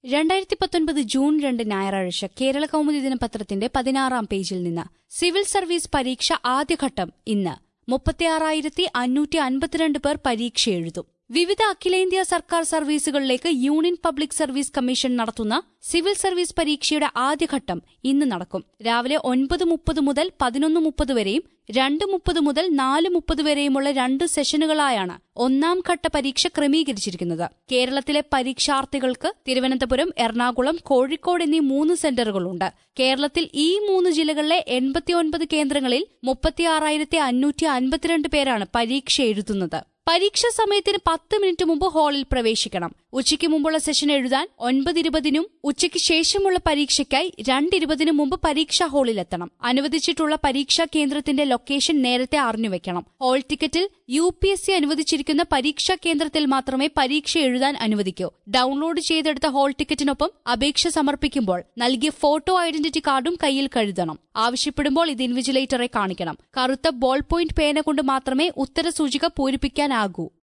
രണ്ടായിരത്തി പത്തൊൻപത് ജൂൺ രണ്ട് ഞായറാഴ്ച കേരള കൗമുദി ദിനപത്രത്തിന്റെ പതിനാറാം പേജിൽ നിന്ന് സിവിൽ സർവീസ് പരീക്ഷ ആദ്യഘട്ടം ഇന്ന് മുപ്പത്തിയാറായിരത്തി അഞ്ഞൂറ്റി അൻപത്തിരണ്ട് പേർ പരീക്ഷ എഴുതും വിവിധ അഖിലേന്ത്യാ സർക്കാർ സർവീസുകളിലേക്ക് യൂണിയൻ പബ്ലിക് സർവീസ് കമ്മീഷൻ നടത്തുന്ന സിവിൽ സർവീസ് പരീക്ഷയുടെ ആദ്യഘട്ടം ഇന്ന് നടക്കും രാവിലെ ഒൻപത് മുപ്പത് മുതൽ പതിനൊന്ന് മുപ്പത് വരെയും രണ്ട് മുപ്പത് മുതൽ നാല് മുപ്പത് വരെയുമുള്ള രണ്ട് സെഷനുകളായാണ് ഒന്നാം ഘട്ട പരീക്ഷ ക്രമീകരിച്ചിരിക്കുന്നത് കേരളത്തിലെ പരീക്ഷാർത്ഥികൾക്ക് തിരുവനന്തപുരം എറണാകുളം കോഴിക്കോട് എന്നീ മൂന്ന് സെന്ററുകളുണ്ട് കേരളത്തിൽ ഈ മൂന്ന് ജില്ലകളിലെ എൺപത്തിയൊൻപത് കേന്ദ്രങ്ങളിൽ മുപ്പത്തിയാറായിരത്തി അഞ്ഞൂറ്റി അൻപത്തിരണ്ട് പേരാണ് പരീക്ഷ എഴുതുന്നത് പരീക്ഷാ സമയത്തിന് പത്ത് മിനിറ്റ് മുമ്പ് ഹാളിൽ പ്രവേശിക്കണം ഉച്ചയ്ക്ക് മുമ്പുള്ള സെഷൻ എഴുതാൻ ഒൻപത് ഇരുപതിനും ഉച്ചയ്ക്ക് ശേഷമുള്ള പരീക്ഷയ്ക്കായി രണ്ടിരുപതിനും മുമ്പ് പരീക്ഷാ ഹാളിലെത്തണം അനുവദിച്ചിട്ടുള്ള പരീക്ഷാ കേന്ദ്രത്തിന്റെ ലൊക്കേഷൻ നേരത്തെ അറിഞ്ഞുവെക്കണം ഹാൾ ടിക്കറ്റിൽ യു പി എസ് സി അനുവദിച്ചിരിക്കുന്ന പരീക്ഷാ കേന്ദ്രത്തിൽ മാത്രമേ പരീക്ഷ എഴുതാൻ അനുവദിക്കൂ ഡൌൺലോഡ് ചെയ്തെടുത്ത ഹാൾ ടിക്കറ്റിനൊപ്പം അപേക്ഷ സമർപ്പിക്കുമ്പോൾ നൽകിയ ഫോട്ടോ ഐഡന്റിറ്റി കാർഡും കയ്യിൽ കരുതണം ആവശ്യപ്പെടുമ്പോൾ ഇത് ഇൻവിജിലേറ്ററെ കാണിക്കണം കറുത്ത ബോൾ പോയിന്റ് പേന കൊണ്ട് മാത്രമേ ഉത്തരസൂചിക പൂരിപ്പിക്കാനാകൂ